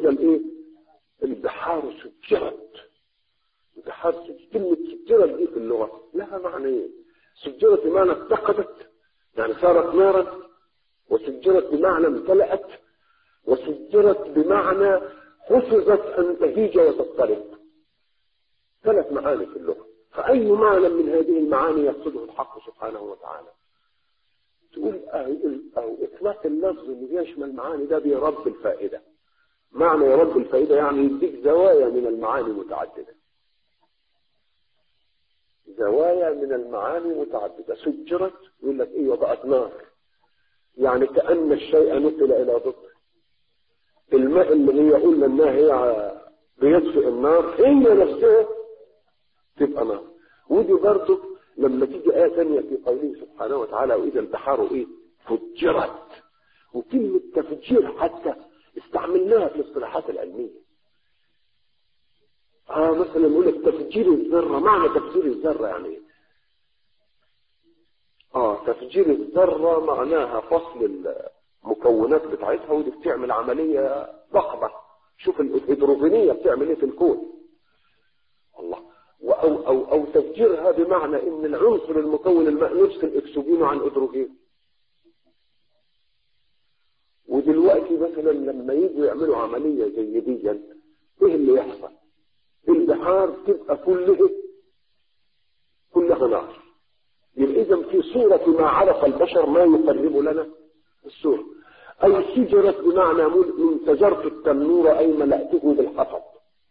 واذا الايه البحار سجرت البحار سجرت كلمه سجرت دي في اللغه لها معنى ايه سجرت بمعنى اتقدت يعني صارت نارا وسجرت بمعنى امتلأت وسجرت بمعنى حفظت ان تهيج وتضطرب ثلاث معاني في اللغه فاي معنى من هذه المعاني يقصده الحق سبحانه وتعالى تقول أو, أو إطلاق اللفظ اللي يشمل معاني ده بيرب الفائدة معنى يرب الفائدة يعني يديك زوايا من المعاني متعددة زوايا من المعاني متعددة سجرت يقول لك ايه بقت نار يعني كأن الشيء نقل إلى ضد الماء اللي هي قلنا انها هي بيطفئ النار هي نفسها تبقى نار ودي برضه لما تيجي آية ثانية في قوله سبحانه وتعالى وإذا البحار إيه فجرت وكلمة تفجير حتى استعملناها في الاصطلاحات العلمية اه مثلا يقول لك تفجير الذرة معنى تفجير الذرة يعني ايه؟ اه تفجير الذرة معناها فصل المكونات بتاعتها ودي بتعمل عملية ضخمة شوف الهيدروجينية بتعمل ايه في الكون الله أو, أو, أو تفجيرها بمعنى ان العنصر المكون الماء يفصل اكسجين عن هيدروجين ودلوقتي مثلا لما يجوا يعملوا عملية زي دي ايه اللي يحصل البحار تبقى كلها كلها نار يبقى اذا في صورة ما عرف البشر ما يقرب لنا الصورة اي سجرت بمعنى من سجرت التنور اي ملأته بالحطب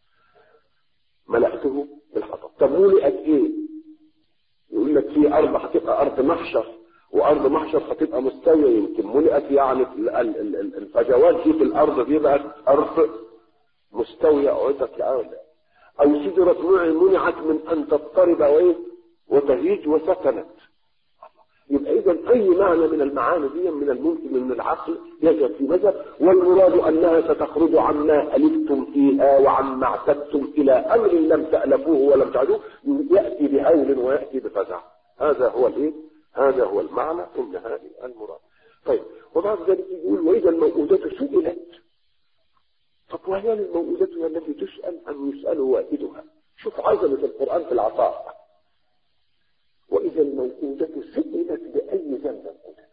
ملأته بالحطب طب ملئت ايه يقول لك في ارض هتبقى ارض محشر وارض محشر هتبقى مستويه يمكن ملئت يعني الفجوات دي في الارض دي بقت ارض مستويه اعدت لارض او شجره منعت من ان تضطرب وايه وتهيج وسكنت يبقى اذا اي معنى من المعاني دي من الممكن من العقل يجب في مذهب والمراد انها ستخرج عما الفتم فيها وعما اعتدتم الى امر لم تالفوه ولم تعدوه ياتي بهول وياتي بفزع هذا هو الايه؟ هذا هو المعنى ان هذه المراد. طيب وبعد ذلك يقول واذا الموءودة سئلت طب وهي الموءودة هي التي تسال ام يسال والدها؟ شوف عظمه القران في العطاء. وإذا الموءودة سئلت بأي ذنب قتلت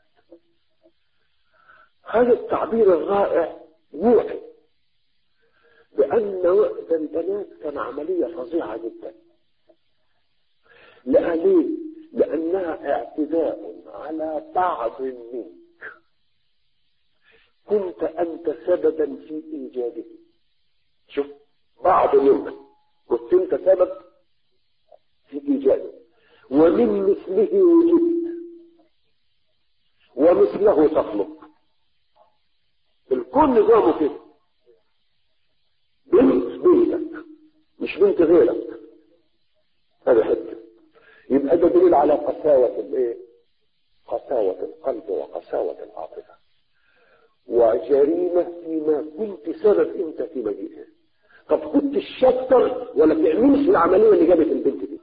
هذا التعبير الرائع يوحي بأن وقت البنات كان عملية فظيعة جدا لأنه لأنها اعتداء على بعض منك كنت أنت سببا في إيجاده شوف بعض منك كنت أنت سبب في إيجاده ومن مثله وجدت ومثله تخلق الكون نظامه كده بنت بنتك مش بنت غيرك هذا حته يبقى ده دليل على قساوة الايه؟ قساوة القلب وقساوة العاطفة وجريمة فيما كنت سبب انت في مجيئها طب كنت الشطر ولا تعملش العملية اللي جابت البنت دي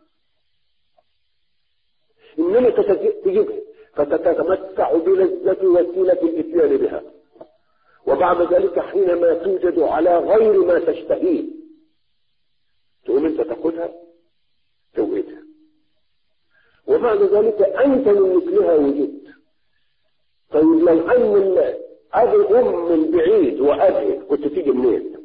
انما تجيبها فتتمتع بلذة وسيلة الاتيان بها وبعد ذلك حينما توجد على غير ما تشتهيه تقوم انت تاخذها توقيتها وبعد ذلك انت من مثلها وجدت طيب لو ان ابي ام من بعيد وابي كنت تيجي منين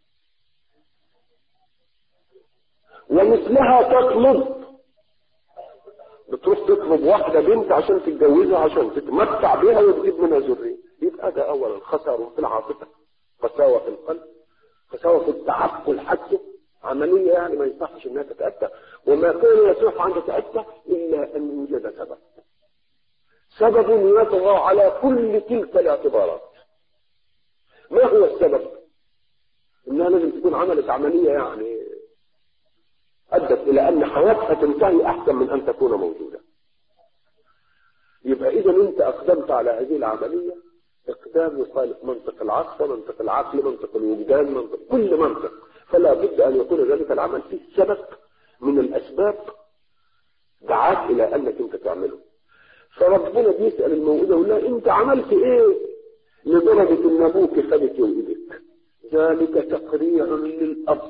ومثلها تطلب بتروح تطلب واحدة بنت عشان تتجوزها عشان تتمتع بها وتجيب منها ذرية يبقى ده أولا خسارة في العاطفة قساوة في القلب قساوة في التعقل حتى عملية يعني ما يصحش انها تتأتى وما كان يصح ان تتأتى الا ان يوجد سبب سبب يطغى على كل تلك الاعتبارات ما هو السبب انها لازم تكون عملت عملية يعني ادت الى ان حياتها تنتهي احسن من ان تكون موجودة يبقى اذا انت اقدمت على هذه العملية اقدام يخالف منطق العقل منطق العقل منطق الوجدان منطق كل منطق فلا بد ان يكون ذلك العمل فيه سبب من الاسباب دعاك الى انك انت تعمله فربنا بيسال الموءودة يقول لها انت عملت ايه لدرجه ان ابوك خدك يوئدك ذلك تقريع للأب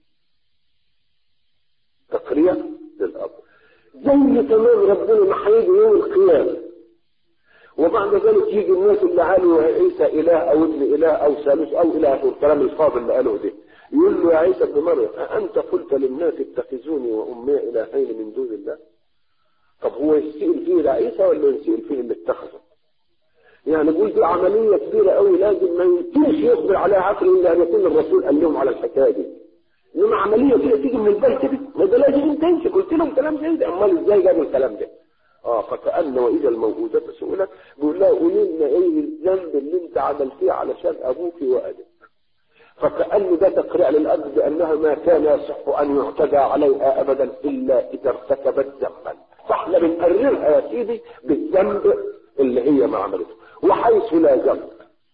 تقريع للأب زي تمام ربنا ما هيجي يوم القيامة وبعد ذلك يجي الناس اللي قالوا عيسى إله أو ابن إله أو ثالث أو إله آخر الكلام الفاضل اللي قالوه ده يقول له يا عيسى ابن مريم أأنت قلت للناس اتخذوني وأمي إلهين من دون الله طب هو يسئل فيه لعيسى ولا يسئل فيه اللي اتخذه يعني بقول دي عملية كبيرة قوي لازم ما يمكنش يقبل عليها عقل إلا أن يكون الرسول قال لهم على الحكاية دي إنما عملية كده تيجي من البال كده ما ده لازم أنت تمشي قلت لهم كلام زي ده أمال إزاي جابوا الكلام ده؟ اه فكأن وإذا الموءودة سئلت بيقول لها قولي لنا إيه الذنب اللي أنت عملتيه علشان أبوك وأبيك فكأن ده تقريع للأب بأنها ما كان يصح أن يعتدى عليها أبدا إلا إذا ارتكبت ذنبا فاحنا بنقررها يا سيدي بالذنب اللي هي ما عملته وحيث لا ذنب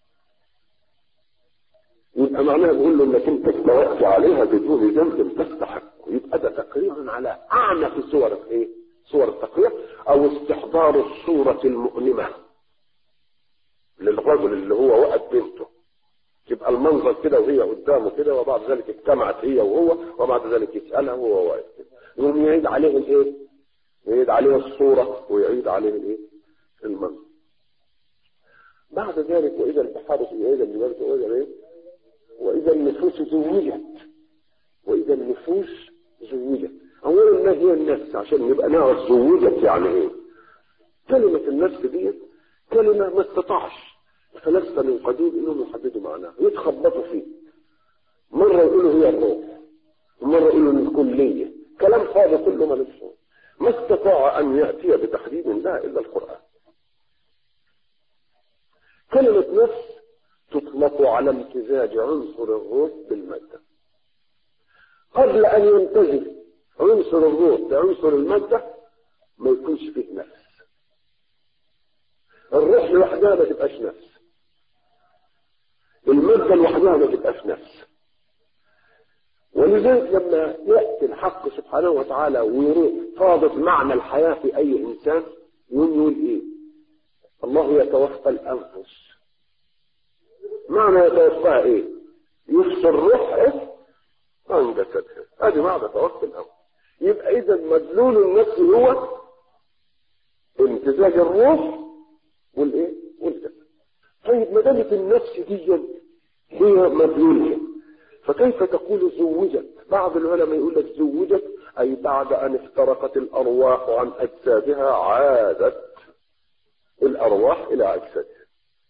يبقى معناها بيقول له انك انت استوأت عليها بدون ذنب تستحق يبقى ده تقرير على اعنف صور ايه؟ صور التقرير او استحضار الصورة المؤلمة للرجل اللي هو وقت بنته تبقى المنظر كده وهي قدامه كده وبعد ذلك اجتمعت هي وهو وبعد ذلك يسألها وهو واقف كده يقوم يعيد عليه الايه؟ يعيد عليه الصورة ويعيد عليه الايه؟ المنظر بعد ذلك واذا البحار واذا الجبال واذا ايه؟ واذا النفوس زوجت واذا النفوس زوجت اولا ما هي النفس عشان نبقى نعرف زوجت يعني ايه كلمة النفس دي كلمة ما استطاعش فلسفة من قديم انهم يحددوا معناها يتخبطوا فيه مرة يقولوا هي الروح ومرة يقولوا الكلية كلام فاضي كله ما نفسه ما استطاع ان يأتي بتحديد لا الا القرآن كلمة نفس تطلق على امتزاج عنصر الروح بالمادة قبل ان يمتزج عنصر الروح بعنصر المادة ما يكونش فيه نفس الروح لوحدها ما تبقاش نفس المادة لوحدها ما تبقاش نفس ولذلك لما يأتي الحق سبحانه وتعالى ويروح فاضت معنى الحياة في أي إنسان يقوم يقول إيه؟ الله يتوفى الأنفس معنى يتوفاها إيه؟ يفصل روح عن جسدها هذه معنى توفى الأنفس يبقى إذا مدلول النفس هو امتزاج الروح والإيه؟ والجسد طيب ما دامت النفس دي هي مدلولها فكيف تقول زوجت بعض العلماء يقول لك زوجت أي بعد أن افترقت الأرواح عن أجسادها عادت الأرواح إلى أجسادها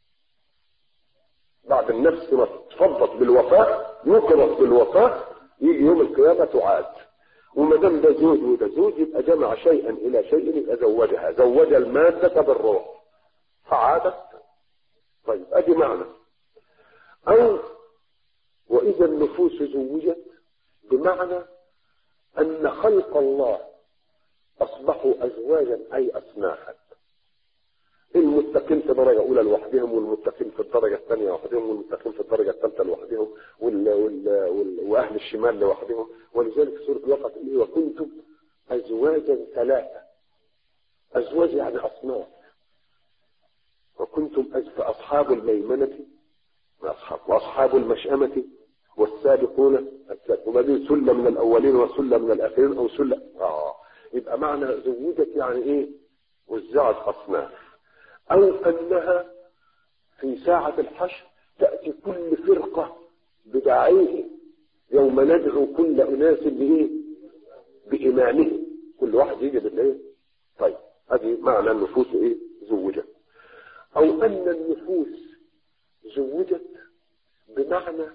بعد النفس ما تفضت بالوفاة نقرت بالوفاة يجي يوم القيامة تعاد وما دام ده زوج وده زوج يبقى جمع شيئا إلى شيء يبقى زوجها زوج المادة بالروح فعادت طيب أدي معنى أو وإذا النفوس زوجت بمعنى أن خلق الله أصبحوا أزواجا أي أصنافا المتقين في درجة أولى لوحدهم والمتقين في الدرجة الثانية لوحدهم والمتقين في الدرجة الثالثة لوحدهم وال... وال... وال... وأهل الشمال لوحدهم ولذلك سورة الوقت اللي وكنتم أزواجا ثلاثة أزواج يعني أصناف وكنتم أصحاب الميمنة وأصحاب, وأصحاب المشأمة والسابقون وما بين سلة من الأولين وسلة من الآخرين أو سلة آه يبقى معنى زوجت يعني إيه وزعت أصناف أو أنها في ساعة الحشر تأتي كل فرقة بداعيه يوم ندعو كل أناس بإيه بإمامه كل واحد يجي بالإيه طيب هذه معنى النفوس إيه زوجت أو أن النفوس زوجت بمعنى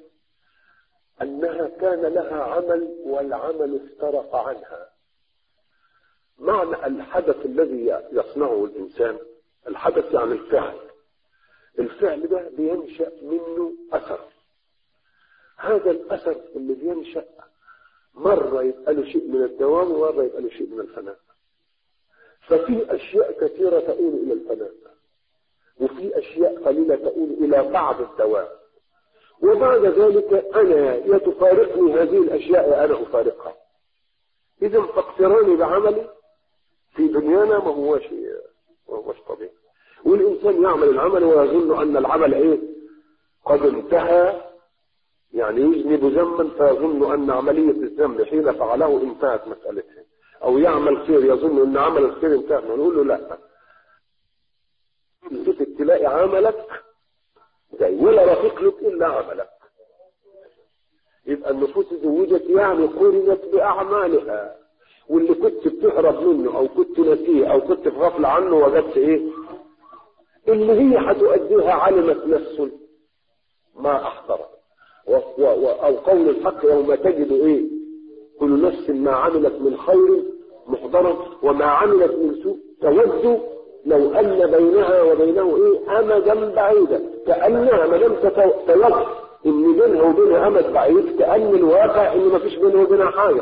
أنها كان لها عمل والعمل افترق عنها معنى الحدث الذي يصنعه الإنسان الحدث يعني الفعل الفعل ده بينشأ منه أثر هذا الأثر اللي بينشأ مرة يبقى له شيء من الدوام ومرة يبقى له شيء من الفناء ففي أشياء كثيرة تؤول إلى الفناء وفي أشياء قليلة تؤول إلى بعض الدوام وبعد ذلك أنا يا تفارقني هذه الأشياء يا أنا أفارقها إذا فاقتراني بعملي في دنيانا ما هوش ما هوش طبيعي والإنسان يعمل العمل ويظن أن العمل إيه قد انتهى يعني يذنب ذنبا فيظن ان عمليه الذنب حين فعله انتهت مسالتها او يعمل خير يظن ان عمل الخير انتهت نقول له لا تلتفت تلاقي عملك زي ولا رفيق لك الا عملك يبقى النفوس زوجت يعني قرنت باعمالها واللي كنت بتهرب منه او كنت نسيه او كنت في غفله عنه وجدت ايه اللي هي هتؤديها علمت نفس ما احضرت و و و او قول الحق يوم تجد ايه كل نفس ما عملت من خير محضرا وما عملت من سوء تود لو ان بينها وبينه ايه امدا بعيدا كانها ما دام تتوقف ان بينها وبينها امد بعيد كان الواقع ان ما فيش بينها وبينها حاجه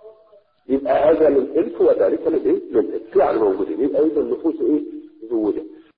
يبقى هذا للالف وذلك للايه؟ للالف يعني موجودين يبقى اذا النفوس ايه؟ زوجت